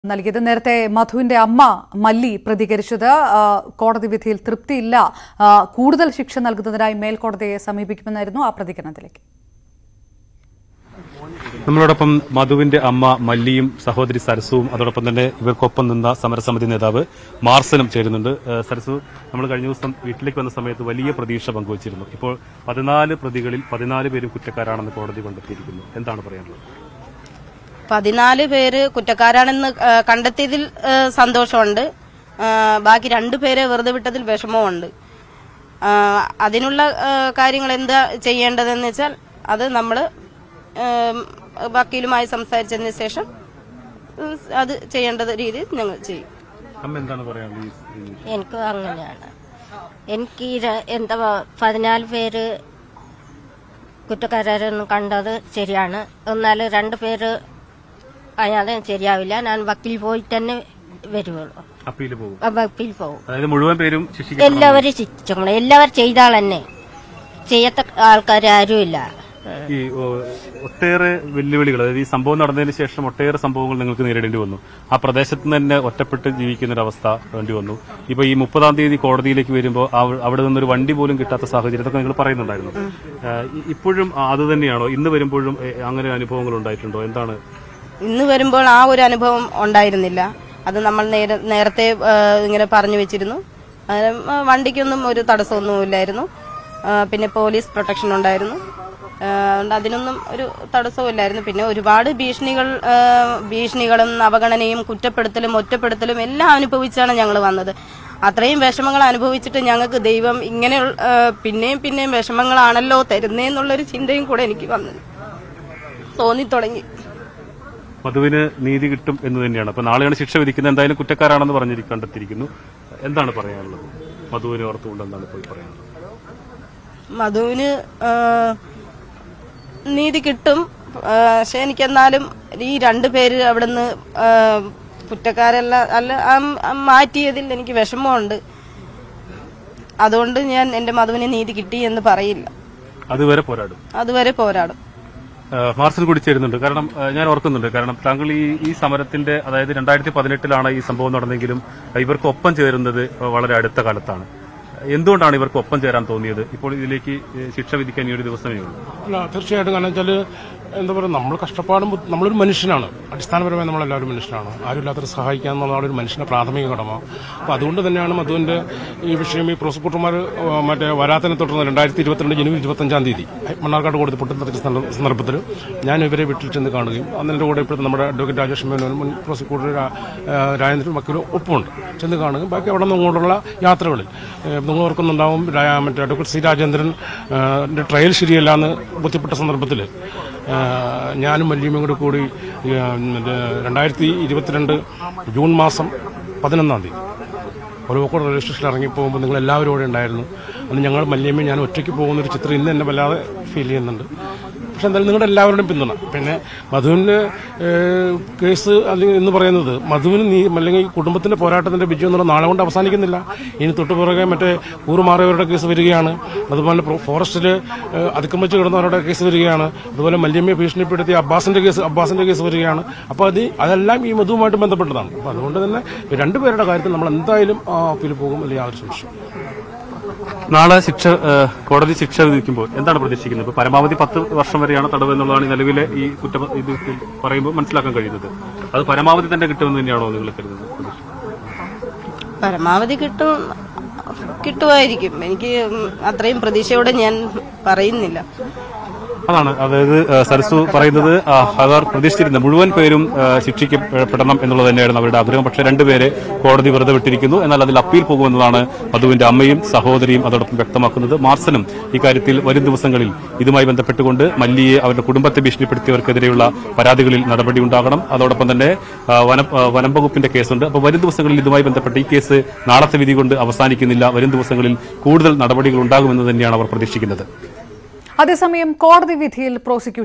നൽകിയത് നേരത്തെ മധുവിന്റെ അമ്മ മല്ലി പ്രതികരിച്ചത് ആ, കോടതി വിധിയിൽ തൃപ്തിയില്ല ആ, കൂടുതൽ ശിക്ഷ നൽകുന്നതിനായി മേൽക്കോടതിയെ സമീപിക്കുമെന്നായിരുന്നു ആ പ്രതികരണത്തിലേക്ക് നമ്മളോടൊപ്പം മധുവിന്റെ അമ്മ മല്ലിയും സഹോദരി സരസുവും അതോടൊപ്പം തന്നെ ഇവർക്കൊപ്പം നിന്ന സമരസമിതി നേതാവ് മാർസലും ചേരുന്നുണ്ട് ഏഹ് സരസു നമ്മൾ കഴിഞ്ഞ ദിവസം വീട്ടിലേക്ക് വന്ന സമയത്ത് വലിയ പ്രതീക്ഷ പങ്കുവച്ചിരുന്നു ഇപ്പോൾ പതിനാല് പ്രതികളിൽ പതിനാല് പേരും കുറ്റക്കാരാണെന്ന് കോടതി കണ്ടെത്തിയിരിക്കുന്നു എന്താണ് പറയാനുള്ളത് പതിനാല് പേര് കുറ്റക്കാരാണെന്ന് ആ, കണ്ടെത്തിയതിൽ ആ, സന്തോഷമുണ്ട് ആ, ബാക്കി രണ്ടു പേരെ വെറുതെ വിട്ടതിൽ വിഷമമുണ്ട് ആ, അതിനുള്ള ആ, കാര്യങ്ങൾ എന്താ ചെയ്യേണ്ടതെന്ന് വെച്ചാൽ അത് നമ്മൾ വക്കീലുമായി സംസാരിച്ചതിന് ശേഷം ഉം, അത് ചെയ്യേണ്ടത് രീതിയിൽ ഞങ്ങൾ ചെയ്യും അമ്മ എന്താണ് പറയാനുള്ളത് ഈ- ഈ- എനിക്കും അങ്ങനെയാണ് എനിക്ക് ഈ ര- എന്താ പതിനാല് പേര് കുറ്റക്കാരെന്ന് കണ്ടത് ശരിയാണ് എന്നാൽ രണ്ട് പേര് അയാളെ ശരിയാവില്ല ഞാൻ വക്കീൽ പോയി തന്നെ വരുവുള്ളൂ അപ്പീല് പോകും ആ, വക്കീൽ പോകും അതായത് മുഴുവൻ പേരും ശിക്ഷിക്കും എല്ലാവരും ശിക്ഷിക്കണം എല്ലാവരും ചെയ്താൽ തന്നെ ചെയ്യാത്ത ആൾക്കാർ ആരുമില്ല ഈ ഓ, ഒട്ടേറെ വെല്ലുവിളികൾ അതായത് ഈ സംഭവം നടന്നതിന് ശേഷം ഒട്ടേറെ സംഭവങ്ങൾ നിങ്ങൾക്ക് നേരിടേണ്ടി വന്നു ആ പ്രദേശത്ത് നിന്ന് തന്നെ ഒറ്റപ്പെട്ട് ജീവിക്കുന്ന ഒരു അവസ്ഥ വേണ്ടി വന്നു ഇപ്പൊ ഈ മുപ്പതാം തീയതി കോടതിയിലേക്ക് വരുമ്പോൾ അവിടെ നിന്നൊരു വണ്ടി പോലും കിട്ടാത്ത സാഹചര്യം ഇതൊക്കെ നിങ്ങൾ പറയുന്നുണ്ടായിരുന്നു ഏഹ്, ഇ- ഇപ്പോഴും അത് തന്നെയാണോ ഇന്ന് വരുമ്പോഴും ഏഹ്, അങ്ങനെ അനുഭവങ്ങൾ ഉണ്ടായിട്ടുണ്ടോ എന്താണ് ഇന്ന് വരുമ്പോൾ ആ ഒരു അനുഭവം ഉണ്ടായിരുന്നില്ല അത് നമ്മൾ നേര നേരത്തെ ആ, ഇങ്ങനെ പറഞ്ഞു വെച്ചിരുന്നു അന്നേരം, ആ, വണ്ടിക്കൊന്നും ഒരു തടസ്സമൊന്നുമില്ലായിരുന്നു ആ, പിന്നെ പോലീസ് പ്രൊട്ടക്ഷൻ ഉണ്ടായിരുന്നു ആ, അതുകൊണ്ട് അതിനൊന്നും ഒരു തടസ്സമില്ലായിരുന്നു പിന്നെ ഒരുപാട് ഭീഷണികൾ ആ, ഭീഷണികളും അവഗണനയും കുറ്റപ്പെടുത്തലും ഒറ്റപ്പെടുത്തലും എല്ലാം അനുഭവിച്ചാണ് ഞങ്ങൾ വന്നത് അത്രയും വിഷമങ്ങൾ അനുഭവിച്ചിട്ട് ഞങ്ങൾക്ക് ദൈവം ഇങ്ങനെ പിന്നെയും പിന്നെയും വിഷമങ്ങളാണല്ലോ തരുന്നേന്നുള്ളൊരു ചിന്തയും കൂടെ എനിക്ക് വന്നത് തോന്നിത്തുടങ്ങി മധുവിന് നീതി കിട്ടും എന്ന് തന്നെയാണ് അപ്പൊ നാളെയാണ് ശിക്ഷ വിധിക്കുന്നത് എന്തായാലും കുറ്റക്കാരാണെന്ന് പറഞ്ഞിരി കണ്ടെത്തിയിരിക്കുന്നു എന്താണ് പറയാനുള്ളത് മധുവിനെ ഓർത്തുകൊണ്ട് എന്താണ് പോയി പറയാനുള്ളത് മധുവിന് ആ, നീതി കിട്ടും ആ, പക്ഷെ എനിക്കെന്നാലും ഈ രണ്ടു പേര് അവിടുന്ന് ആ, കുറ്റക്കാരല്ല അല്ല ആ, ആ, മാറ്റിയതിൽ എനിക്ക് വിഷമമുണ്ട് അതുകൊണ്ട് ഞാൻ എന്റെ മധുവിന് നീതി കിട്ടി എന്ന് പറയില്ല അതുവരെ പോരാടും അതുവരെ പോരാടും ഏഹ് മാർസിൽ കൂടി ചേരുന്നുണ്ട് കാരണം ഏഹ് ഞാൻ ഓർക്കുന്നുണ്ട് കാരണം താങ്കൾ ഈ ഈ സമരത്തിന്റെ അതായത് രണ്ടായിരത്തി പതിനെട്ടിലാണ് ഈ സംഭവം നടന്നെങ്കിലും ഇവർക്ക് ഒപ്പം ചേരുന്നത് വളരെ അടുത്ത കാലത്താണ് എന്തുകൊണ്ടാണ് ഇവർക്ക് ഒപ്പം ചേരാൻ തോന്നിയത് ഇപ്പോൾ ഇതിലേക്ക് ഏഹ് ശിക്ഷ വിധിക്കാൻ ഈ ഒരു ദിവസമേ ഉള്ളൂ അല്ല തീർച്ചയായിട്ടും കാരണം വെച്ചാൽ എന്താ പറയുക നമ്മൾ കഷ്ടപ്പാടും ബുദ്ധി- നമ്മളൊരു മനുഷ്യനാണ് അടിസ്ഥാനപരമായി നമ്മളെല്ലാവരും മനുഷ്യനാണ് ആരുമില്ലാത്തവരെ സഹായിക്കുക എന്നുള്ളതാണ് ഒരു മനുഷ്യന്റെ പ്രാഥമിക കടമ അപ്പോൾ അതുകൊണ്ട് തന്നെയാണ് മധുവിന്റെ ഈ വിഷയം ഈ പ്രോസിക്യൂട്ടർമാർ മറ്റേ വരാത്തതിനെ തുടർന്ന് രണ്ടായിരത്തി ഇരുപത്തിരണ്ട് ജനുവരി ഇരുപത്തഞ്ചാം തീയതി മണ്ണാർക്കാട് കോടതി പൊട്ടിത്തെറിച്ച സന്ദർഭ- സന്ദർഭത്തിൽ ഞാൻ ഇവരെ വീട്ടിൽ ചെന്ന് കാണുകയും അന്ന് എൻ്റെ കൂടെ ഇപ്പോഴത്തെ നമ്മുടെ അഡ്വക്കേറ്റ് രാജേഷ് മേനോനും മുൻ പ്രോസിക്യൂട്ടർ രാ- ആ, രാജേന്ദ്രൻ വക്കീലും ഒപ്പമുണ്ട് ചെന്ന് കാണുകയും ബാക്കി അവിടെ നിന്ന് ഇങ്ങോട്ടുള്ള യാത്രകളിൽ ഏഹ്, നിങ്ങൾ ഓർക്കുന്നുണ്ടാവും രാ- മറ്റേ അഡ്വക്കേറ്റ് സി രാജേന്ദ്രൻ ആ, ന്റെ ട്രയൽ ശരിയല്ല എന്ന് ബോധ്യപ്പെട്ട സന്ദർഭത്തിൽ ഞാനും വല്യമ്മയും കൂടി കൂടി ആ, മറ്റേ രണ്ടായിരത്തി ഇരുപത്തിരണ്ട് ജൂൺ മാസം പതിനൊന്നാം തീയതി ഒലവക്കോട് റെയിൽവേ സ്റ്റേഷനിൽ ഇറങ്ങിപ്പോകുമ്പോൾ നിങ്ങൾ എല്ലാവരും ഇവിടെ ഉണ്ടായിരുന്നു അന്ന് ഞങ്ങൾ മല്യമ്മയും ഞാൻ ഒറ്റയ്ക്ക് പോകുന്ന ഒരു ചിത്രം ഇന്ന് എന്നെ വല്ലാതെ ഫീൽ ചെയ്യുന്നുണ്ട് പക്ഷെ എന്തായാലും നിങ്ങളുടെ എല്ലാവരുടെയും പിന്തുണ പിന്നെ മധുവിന്റെ ഏഹ്, കേസ് അല്ലെങ്കിൽ എന്ന് പറയുന്നത് മധുവിന് നീ അല്ലെങ്കിൽ കുടുംബത്തിന്റെ പോരാട്ടത്തിന്റെ വിജയം എന്നുള്ള നാളെ കൊണ്ട് അവസാനിക്കുന്നില്ല ഇനി തൊട്ടു പുറകെ മറ്റേ കൂറുമാറിയവരുടെ കേസ് വരികയാണ് അതുപോലെ പ്രോ- ഫോറസ്റ്റിൽ ഏഹ്, അതിക്രമിച്ച് കിടന്നവരുടെ കേസ് വരികയാണ് അതുപോലെ മല്യമ്മയെ ഭീഷണിപ്പെടുത്തിയ അബ്ബാസിന്റെ കേസ് അബ്ബാസിന്റെ കേസ് വരികയാണ് അപ്പോൾ അത് അതെല്ലാം ഈ മധുവുമായിട്ട് ബന്ധപ്പെട്ടതാണ് അപ്പോൾ അതുകൊണ്ട് തന്നെ ഈ രണ്ടുപേരുടെ കാര്യത്തിൽ നമ്മൾ എന്തായാലും ആ അപ്പീൽ പോകും അല്ലെങ്കിൽ യാതൊരു സംശയം നാളെ ശിക്ഷ ഏഹ് കോടതി ശിക്ഷ വിധിക്കുമ്പോൾ എന്താണ് പ്രതീക്ഷിക്കുന്നത് ഇപ്പൊ പരമാവധി പത്ത് വർഷം വരെയാണ് തടവ് എന്നുള്ളതാണ് ഈ നിലവിലെ ഈ കുറ്റ ഇത് പറയുമ്പോൾ മനസ്സിലാക്കാൻ കഴിയുന്നത് അത് പരമാവധി തന്നെ കിട്ടുമെന്ന് തന്നെയാണോ നിങ്ങൾ കരുതുന്നത് പരമാവധി കിട്ടും കിട്ടുമായിരിക്കും എനിക്ക് ഉം, അത്രയും പ്രതീക്ഷയോടെ ഞാൻ പറയുന്നില്ല അതാണ് അതായത് ആ, സരസു പറയുന്നത് ആ, അവർ പ്രതീക്ഷിച്ചിരുന്ന മുഴുവൻ പേരും ആ, ശിക്ഷിക്കപ്പെടണം എന്നുള്ളത് തന്നെയായിരുന്നു അവരുടെ ആഗ്രഹം പക്ഷേ രണ്ടുപേരെ കോടതി വെറുതെ വിട്ടിരിക്കുന്നു എന്നാൽ അതിൽ അപ്പീൽ പോകുമെന്നതാണ് മധുവിന്റെ അമ്മയും സഹോദരിയും അതോടൊപ്പം വ്യക്തമാക്കുന്നത് മാർസനും ഇക്കാര്യത്തിൽ വരും ദിവസങ്ങളിൽ ഇതുമായി ബന്ധപ്പെട്ടുകൊണ്ട് മല്ലിയെ അവരുടെ കുടുംബത്തെ ഭീഷണിപ്പെടുത്തിയവർക്കെതിരെയുള്ള പരാതികളിൽ നടപടി ഉണ്ടാകണം അതോടൊപ്പം തന്നെ ആ, വനം ആ, വനം വകുപ്പിന്റെ കേസുണ്ട് അപ്പോൾ വരും ദിവസങ്ങളിൽ ഇതുമായി ബന്ധപ്പെട്ട് ഈ കേസ് നാളത്തെ വിധി കൊണ്ട് അവസാനിക്കുന്നില്ല വരും ദിവസങ്ങളിൽ കൂടുതൽ നടപടികൾ ഉണ്ടാകുമെന്ന് തന്നെയാണ് അവർ പ്രതീക്ഷിക്കുന്നത് അതേസമയം കോടതി വിധിയിൽ പ്രോസിക്യൂഷൻ